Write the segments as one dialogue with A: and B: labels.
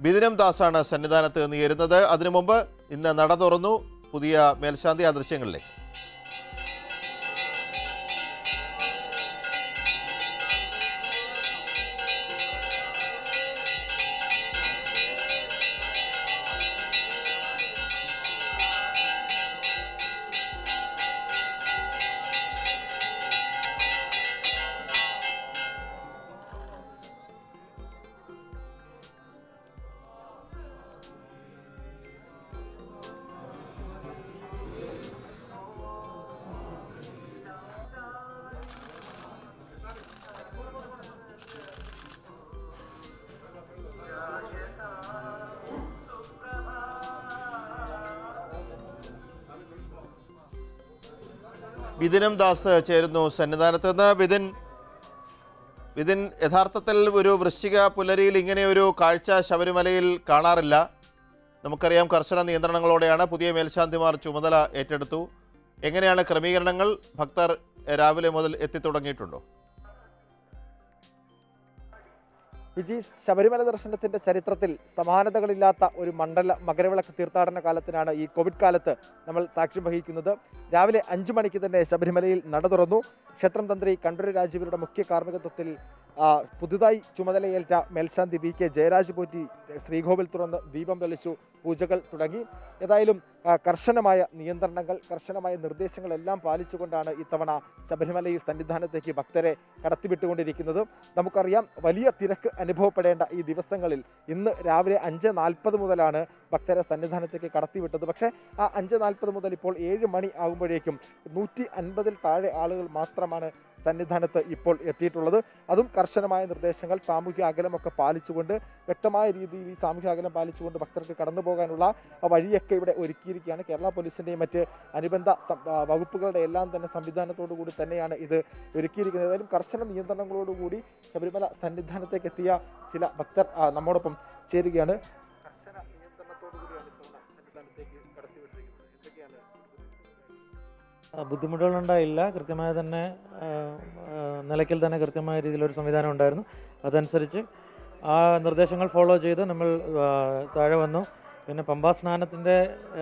A: ബിദിനം ദാസാണ് സന്നിധാനത്ത് നിന്ന് ചേരുന്നത് അതിനു മുമ്പ് ഇന്ന് നട തുറന്നു പുതിയ മേൽശാന്തി ആ ദൃശ്യങ്ങളിലേക്ക് ബിദിനം ദാസ് ചേരുന്നു സന്നിധാനത്ത് നിന്ന് ബിദിൻ ബിദിൻ യഥാർത്ഥത്തിൽ ഒരു വൃശ്ചിക പുലരിയിൽ ഇങ്ങനെ ഒരു കാഴ്ച ശബരിമലയിൽ കാണാറില്ല നമുക്കറിയാം കർശന നിയന്ത്രണങ്ങളോടെയാണ് പുതിയ മേൽശാന്തിമാർ ചുമതല ഏറ്റെടുത്തു എങ്ങനെയാണ് ക്രമീകരണങ്ങൾ ഭക്തർ രാവിലെ മുതൽ എത്തിത്തുടങ്ങിയിട്ടുണ്ടോ
B: വിജി ശബരിമല ദർശനത്തിന്റെ ചരിത്രത്തിൽ സമാനതകളില്ലാത്ത ഒരു മണ്ഡല മകരവിളക്ക് തീർത്ഥാടന കാലത്തിനാണ് ഈ കോവിഡ് കാലത്ത് നമ്മൾ സാക്ഷ്യം വഹിക്കുന്നത് രാവിലെ അഞ്ചു മണിക്ക് തന്നെ ശബരിമലയിൽ നട തുറന്നു ക്ഷേത്രം തന്ത്രി കണ്ഠര് രാജീവരുടെ മുഖ്യ കാർമ്മികത്വത്തിൽ ആ, പുതുതായി ചുമതലയേറ്റ മേൽശാന്തി വി കെ ജയരാജ് പോറ്റി ശ്രീകോവിൽ തുറന്ന് ദീപം തെളിച്ചു പൂജകൾ തുടങ്ങി ഏതായാലും ആ, കർശനമായ നിയന്ത്രണങ്ങൾ കർശനമായ നിർദ്ദേശങ്ങളെല്ലാം പാലിച്ചുകൊണ്ടാണ് ഇത്തവണ ശബരിമലയിൽ സന്നിധാനത്തേക്ക് ഭക്തരെ കടത്തിവിട്ടുകൊണ്ടിരിക്കുന്നത് നമുക്കറിയാം വലിയ തിരക്ക് അനുഭവപ്പെടേണ്ട ഈ ദിവസങ്ങളിൽ ഇന്ന് രാവിലെ അഞ്ച് നാൽപ്പത് മുതലാണ് ഭക്തരെ സന്നിധാനത്തേക്ക് കടത്തിവിട്ടത് പക്ഷേ ആ അഞ്ച് നാൽപ്പത് മുതൽ ഇപ്പോൾ ഏഴ് മണി ആകുമ്പോഴേക്കും നൂറ്റി അൻപതിൽ താഴെ ആളുകൾ മാത്രമാണ് സന്നിധാനത്ത് ഇപ്പോൾ എത്തിയിട്ടുള്ളത് അതും കർശനമായ നിർദ്ദേശങ്ങൾ സാമൂഹ്യ അകലമൊക്കെ പാലിച്ചുകൊണ്ട് വ്യക്തമായ രീതിയിൽ ഈ സാമൂഹ്യ അകലം പാലിച്ചുകൊണ്ട് ഭക്തർക്ക് കടന്നു പോകാനുള്ള ആ വഴിയൊക്കെ ഇവിടെ ഒരുക്കിയിരിക്കുകയാണ് കേരള പോലീസിൻ്റെയും മറ്റ് അനുബന്ധ സം- ആ, വകുപ്പുകളുടെ എല്ലാം തന്നെ സംവിധാനത്തോടു കൂടി തന്നെയാണ് ഇത് ഒരുക്കിയിരിക്കുന്നത് ഏതായാലും കർശന നിയന്ത്രണങ്ങളോടുകൂടി ശബരിമല സന്നിധാനത്തേക്ക് എത്തിയ ചില ഭക്തർ ആ, നമ്മോടൊപ്പം ചേരുകയാണ് കർശന നിയന്ത്രണത്തോടു കൂടിയാണ് ഇത്തവണ സന്നിധാനത്തേക്ക് കടത്തിവിട്ടിരിക്കുന്നത് എന്തൊക്കെയാണ്
C: ആ, ബുദ്ധിമുട്ടുകളുണ്ടായില്ല കൃത്യമായ തന്നെ ആ, ആ, നിലയ്ക്കൽ തന്നെ കൃത്യമായ രീതിയിലൊരു സംവിധാനം ഉണ്ടായിരുന്നു അതനുസരിച്ച് ആ നിർദ്ദേശങ്ങൾ ഫോളോ ചെയ്ത് നമ്മൾ ആ, താഴെ വന്നു പിന്നെ പമ്പാ സ്നാനത്തിൻ്റെ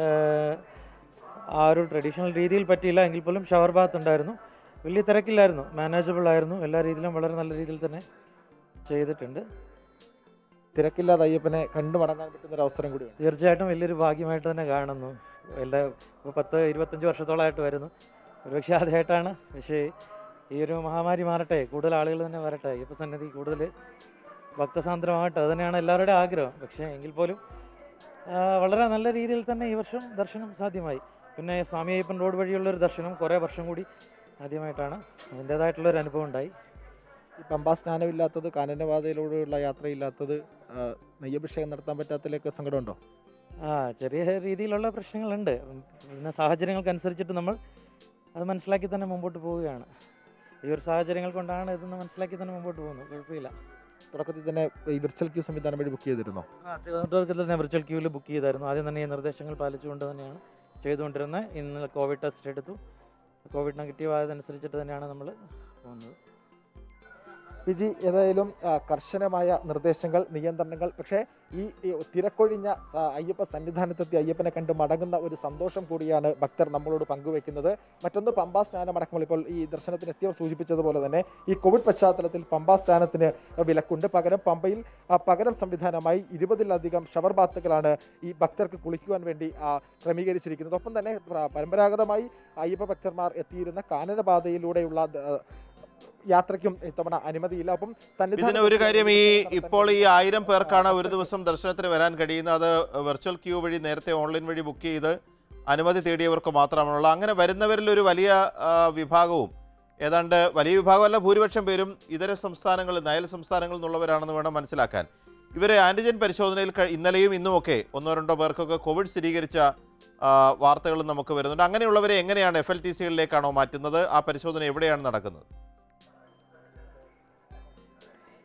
C: ആ ഒരു ട്രഡീഷണൽ രീതിയിൽ പറ്റിയില്ല എങ്കിൽ പോലും ഷവർ ബാത്ത് ഉണ്ടായിരുന്നു വലിയ തിരക്കില്ലായിരുന്നു മാനേജബിൾ ആയിരുന്നു എല്ലാ രീതിയിലും വളരെ നല്ല രീതിയിൽ തന്നെ ചെയ്തിട്ടുണ്ട്
B: തിരക്കില്ലാതെ അയ്യപ്പനെ കണ്ടു മടങ്ങാൻ പറ്റുന്ന ഒരു അവസരം കൂടിയാണ്
C: തീർച്ചയായിട്ടും വലിയൊരു ഭാഗ്യമായിട്ട് തന്നെ കാണുന്നു എല്ലാ ഇപ്പോൾ പത്ത് ഇരുപത്തഞ്ച് വർഷത്തോളമായിട്ട് വരുന്നു ഒരുപക്ഷെ ആദ്യമായിട്ടാണ് പക്ഷേ ഈ ഒരു മഹാമാരി മാറട്ടെ കൂടുതൽ ആളുകൾ തന്നെ വരട്ടെ ഇപ്പോൾ സന്നിധി കൂടുതൽ ഭക്തസാന്ദ്രമാകട്ടെ അത് തന്നെയാണ് എല്ലാവരുടെയും ആഗ്രഹം പക്ഷേ എങ്കിൽ പോലും ആ, വളരെ നല്ല രീതിയിൽ തന്നെ ഈ വർഷം ദർശനം സാധ്യമായി പിന്നെ സ്വാമി അയ്യപ്പൻ റോഡ് വഴിയുള്ളൊരു ദർശനം കുറേ വർഷം കൂടി ആദ്യമായിട്ടാണ് അതിൻ്റേതായിട്ടുള്ളൊരു അനുഭവം ഉണ്ടായി
B: ഈ പമ്പാ സ്നാനമില്ലാത്തത് കാനനപാതയിലൂടെയുള്ള യാത്രയില്ലാത്തത് ആ, നെയ്യഭിഷേകം നടത്താൻ പറ്റാത്തതിലൊക്കെ സങ്കടമുണ്ടോ
C: ആ ചെറിയ രീതിയിലുള്ള പ്രശ്നങ്ങളുണ്ട് ഉം, പിന്നെ സാഹചര്യങ്ങൾക്കനുസരിച്ചിട്ട് നമ്മൾ അത് മനസ്സിലാക്കി തന്നെ മുമ്പോട്ട് പോവുകയാണ് ഈ ഒരു സാഹചര്യങ്ങൾ കൊണ്ടാണ് ഇതെന്ന് മനസ്സിലാക്കി തന്നെ മുമ്പോട്ട് പോകുന്നത് കുഴപ്പമില്ല
B: തുടക്കത്തിൽ തന്നെ ഈ വിർച്വൽ ക്യൂ സംവിധാനം വഴി ബുക്ക് ചെയ്തിരുന്നോ
C: ആ തിരുവനന്തപുരത്തിൽ തന്നെ വിർച്വൽ ക്യൂവിൽ ബുക്ക് ചെയ്തായിരുന്നു ആദ്യം തന്നെ ഈ നിർദ്ദേശങ്ങൾ പാലിച്ചുകൊണ്ട് തന്നെയാണ് ചെയ്തുകൊണ്ടിരുന്നത് ഇന്ന് കോവിഡ് ടെസ്റ്റ് എടുത്തു കോവിഡ് നെഗറ്റീവ് ആയതനുസരിച്ചിട്ട് തന്നെയാണ് നമ്മൾ പോകുന്നത്
B: വിജി ഏതായാലും ആ, കർശനമായ നിർദ്ദേശങ്ങൾ നിയന്ത്രണങ്ങൾ പക്ഷേ ഈ ഈ തിരക്കൊഴിഞ്ഞ ആ, അയ്യപ്പ സന്നിധാനത്തെത്തി അയ്യപ്പനെ കണ്ട് മടങ്ങുന്ന ഒരു സന്തോഷം കൂടിയാണ് ഭക്തർ നമ്മളോട് പങ്കുവെക്കുന്നത് മറ്റൊന്ന് പമ്പാ സ്നാനമടക്കമുള്ള ഇപ്പോൾ ഈ ദർശനത്തിന് എത്തിയവർ സൂചിപ്പിച്ചതുപോലെ തന്നെ ഈ കോവിഡ് പശ്ചാത്തലത്തിൽ പമ്പാ സ്നാനത്തിന് വിലക്കുണ്ട് പകരം പമ്പയിൽ ആ, പകരം സംവിധാനമായി ഇരുപതിലധികം ഷവർ ബാത്തുകളാണ് ഈ ഭക്തർക്ക് കുളിക്കുവാൻ വേണ്ടി ആ, ക്രമീകരിച്ചിരിക്കുന്നത് ഒപ്പം തന്നെ പ്ര- പരമ്പരാഗതമായി അയ്യപ്പ ഭക്തന്മാർ എത്തിയിരുന്ന കാനനപാതയിലൂടെയുള്ള ദ- യാത്രയ്ക്കും ഇത്തവണ അനുമതിയില്ല അപ്പം
A: ഇതിന് ഒരു കാര്യം ഈ ഇപ്പോൾ ഈ ആയിരം പേർക്കാണ് ഒരു ദിവസം ദർശനത്തിന് വരാൻ കഴിയുന്നത് അത് വെർച്വൽ ക്യൂ വഴി നേരത്തെ ഓൺലൈൻ വഴി ബുക്ക് ചെയ്ത് അനുമതി തേടിയവർക്ക് മാത്രമാണുള്ളത് അങ്ങനെ വരുന്നവരിൽ ഒരു വലിയ ആ, വിഭാഗവും ഏതാണ്ട് വലിയ വിഭാഗമല്ല ഭൂരിപക്ഷം പേരും ഇതര സംസ്ഥാനങ്ങളിൽ അയൽ സംസ്ഥാനങ്ങളിൽ നിന്നുള്ളവരാണെന്ന് വേണം മനസ്സിലാക്കാൻ ഇവരെ ആൻറ്റിജൻ പരിശോധനയിൽ ക- ഇന്നലെയും ഇന്നുമൊക്കെ ഒന്നോ രണ്ടോ പേർക്കൊക്കെ കോവിഡ് സ്ഥിരീകരിച്ച ആ, വാർത്തകളും നമുക്ക് വരുന്നുണ്ട് അങ്ങനെയുള്ളവരെ എങ്ങനെയാണ് എഫ് എൽ ടി സികളിലേക്കാണോ മാറ്റുന്നത് ആ പരിശോധന എവിടെയാണ് നടക്കുന്നത്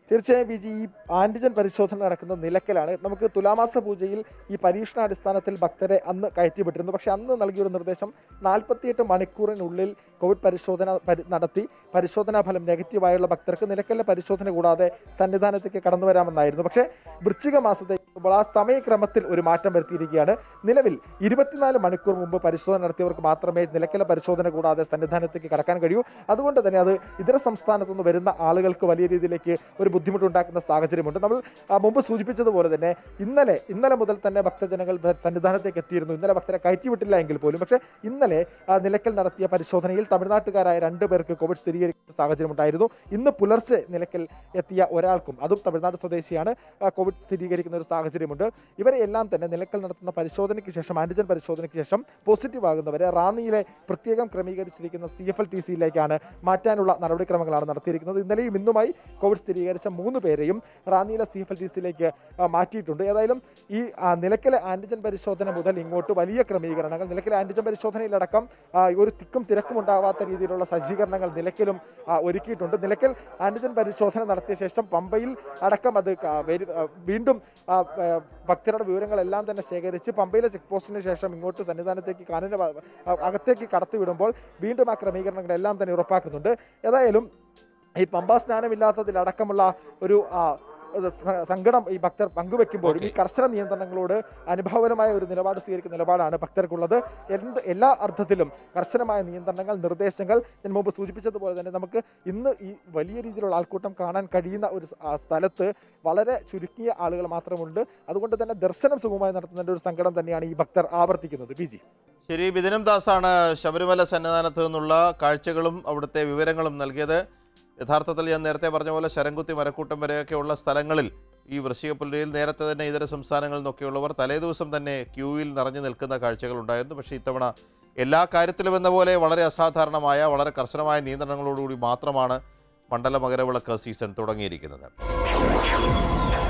B: തീർച്ചയായും ബി ജി ഈ ആന്റിജൻ പരിശോധന നടക്കുന്ന നിലക്കലാണ് നമുക്ക് തുലാമാസ പൂജയിൽ ഈ പരീക്ഷണാടിസ്ഥാനത്തിൽ ഭക്തരെ അന്ന് കയറ്റിവിട്ടിരുന്നു പക്ഷെ അന്ന് നൽകിയൊരു നിർദ്ദേശം നാൽപ്പത്തിയെട്ട് മണിക്കൂറിനുള്ളിൽ കോവിഡ് പരിശോധന പരി- നടത്തി പരിശോധനാ ഫലം നെഗറ്റീവായുള്ള ഭക്തർക്ക് നിലക്കലിലെ പരിശോധന കൂടാതെ സന്നിധാനത്തേക്ക് കടന്നു വരാമെന്നായിരുന്നു പക്ഷേ വൃശ്ചിക മാസത്തേക്ക് ഇപ്പോൾ ആ സമയക്രമത്തിൽ ഒരു മാറ്റം വരുത്തിയിരിക്കുകയാണ് നിലവിൽ ഇരുപത്തിനാല് മണിക്കൂർ മുമ്പ് പരിശോധന നടത്തിയവർക്ക് മാത്രമേ നിലക്കല പരിശോധന കൂടാതെ സന്നിധാനത്തേക്ക് കടക്കാൻ കഴിയൂ അതുകൊണ്ട് തന്നെ അത് ഇതര സംസ്ഥാനത്തു നിന്ന് വരുന്ന ആളുകൾക്ക് വലിയ രീതിയിലേക്ക് ഒരു ബുദ്ധിമുട്ടുണ്ടാക്കുന്ന സാഹചര്യമുണ്ട് നമ്മൾ ആ, മുമ്പ് സൂചിപ്പിച്ചതുപോലെ തന്നെ ഇന്നലെ ഇന്നലെ മുതൽ തന്നെ ഭക്തജനങ്ങൾ ഭ- സന്നിധാനത്തേക്ക് എത്തിയിരുന്നു ഇന്നലെ ഭക്തരെ കയറ്റിവിട്ടില്ല എങ്കിൽ പോലും പക്ഷേ ഇന്നലെ ആ, നിലയ്ക്കൽ നടത്തിയ പരിശോധനയിൽ തമിഴ്നാട്ടുകാരായ രണ്ട് പേർക്ക് കോവിഡ് സ്ഥിരീകരിക്കുന്ന സാഹചര്യമുണ്ടായിരുന്നു ഇന്ന് പുലർച്ചെ നിലയ്ക്കൽ എത്തിയ ഒരാൾക്കും അതും തമിഴ്നാട് സ്വദേശിയാണ് ആ, കോവിഡ് സ്ഥിരീകരിക്കുന്ന ഒരു സാഹചര്യമുണ്ട് ഇവരെ എല്ലാം തന്നെ നിലയ്ക്കൽ നടത്തുന്ന പരിശോധനയ്ക്ക് ശേഷം ആന്റിജൻ പരിശോധനയ്ക്ക് ശേഷം പോസിറ്റീവ് ആകുന്നവരെ റാന്നിയിലെ പ്രത്യേകം ക്രമീകരിച്ചിരിക്കുന്ന സി എഫ് എൽ ടി സിയിലേക്കാണ് മാറ്റാനുള്ള നടപടിക്രമങ്ങളാണ് നടത്തിയിരിക്കുന്നത് ഇന്നലെയും ഇന്നുമായി കോവിഡ് സ്ഥിരീകരിച്ച മൂന്ന് പേരെയും റാന്നിയിലെ സി എഫ് എൽ ടി സിയിലേക്ക് മാറ്റിയിട്ടുണ്ട് ഏതായാലും ഈ ആ, നിലയ്ക്കലെ ആന്റിജൻ പരിശോധന മുതൽ ഇങ്ങോട്ട് വലിയ ക്രമീകരണങ്ങൾ നിലയ്ക്കലെ ആന്റിജൻ പരിശോധനയിലടക്കം ആ, ഒരു തിക്കും തിരക്കും ഉണ്ടാവാത്ത രീതിയിലുള്ള സജ്ജീകരണങ്ങൾ നിലയ്ക്കലും ആ, ഒരുക്കിയിട്ടുണ്ട് നിലയ്ക്കൽ ആന്റിജൻ പരിശോധന നടത്തിയ ശേഷം പമ്പയിൽ അടക്കം അത് ക- വരു- ആ, വീണ്ടും ആ, ആ, ഭക്തരുടെ വിവരങ്ങളെല്ലാം തന്നെ ശേഖരിച്ച് പമ്പയിലെ ചെക്ക് പോസ്റ്റിന് ശേഷം ഇങ്ങോട്ട് സന്നിധാനത്തേക്ക് കാനന വ- ആ, അകത്തേക്ക് കടത്തിവിടുമ്പോൾ വീണ്ടും ആ ക്രമീകരണങ്ങളെല്ലാം തന്നെ ഉറപ്പാക്കുന്നുണ്ട് ഏതായാലും ഈ പമ്പാ സ്നാനമില്ലാത്തതിലടക്കമുള്ള ഒരു ആ, ഒരു സ- സങ്കടം ഈ ഭക്തർ പങ്കുവെക്കുമ്പോഴും ഈ
A: Okay.
B: കർശന നിയന്ത്രണങ്ങളോട് അനുഭാവനമായ ഒരു നിലപാട് സ്വീകരിക്കുന്ന നിലപാടാണ് ഭക്തർക്കുള്ളത് എന്ത് എല്ലാ അർത്ഥത്തിലും കർശനമായ നിയന്ത്രണങ്ങൾ നിർദ്ദേശങ്ങൾ ഞാൻ മുമ്പ് സൂചിപ്പിച്ചതുപോലെ തന്നെ നമുക്ക് ഇന്ന് ഈ വലിയ രീതിയിലുള്ള ആൾക്കൂട്ടം കാണാൻ കഴിയുന്ന ഒരു സ്- ആ സ്ഥലത്ത് വളരെ ചുരുക്കിയ ആളുകൾ മാത്രമുണ്ട് അതുകൊണ്ട് തന്നെ ദർശനം സുഗമമായി നടത്തുന്നതിൻ്റെ ഒരു സങ്കടം തന്നെയാണ് ഈ ഭക്തർ ആവർത്തിക്കുന്നത് പി ജി
A: ശരി ബിദിനം ദാസാണ് ശബരിമല സന്നിധാനത്ത് നിന്നുള്ള കാഴ്ചകളും അവിടുത്തെ വിവരങ്ങളും നൽകിയത് യഥാർത്ഥത്തിൽ ഞാൻ നേരത്തെ പറഞ്ഞ പോലെ ശരംകുത്തി മരക്കൂട്ടം വരെയൊക്കെയുള്ള സ്ഥലങ്ങളിൽ ഈ വൃശ്ചികപ്പുലരിയിൽ നേരത്തെ തന്നെ ഇതര സംസ്ഥാനങ്ങളിൽ നിന്നൊക്കെയുള്ളവർ തലേദിവസം തന്നെ ക്യൂവിൽ നിറഞ്ഞു നിൽക്കുന്ന കാഴ്ചകൾ ഉണ്ടായിരുന്നു പക്ഷേ ഇത്തവണ എല്ലാ കാര്യത്തിലും എന്ന പോലെ വളരെ അസാധാരണമായ വളരെ കർശനമായ നിയന്ത്രണങ്ങളോടുകൂടി മാത്രമാണ് മണ്ഡല മകരവിളക്ക് സീസൺ തുടങ്ങിയിരിക്കുന്നത്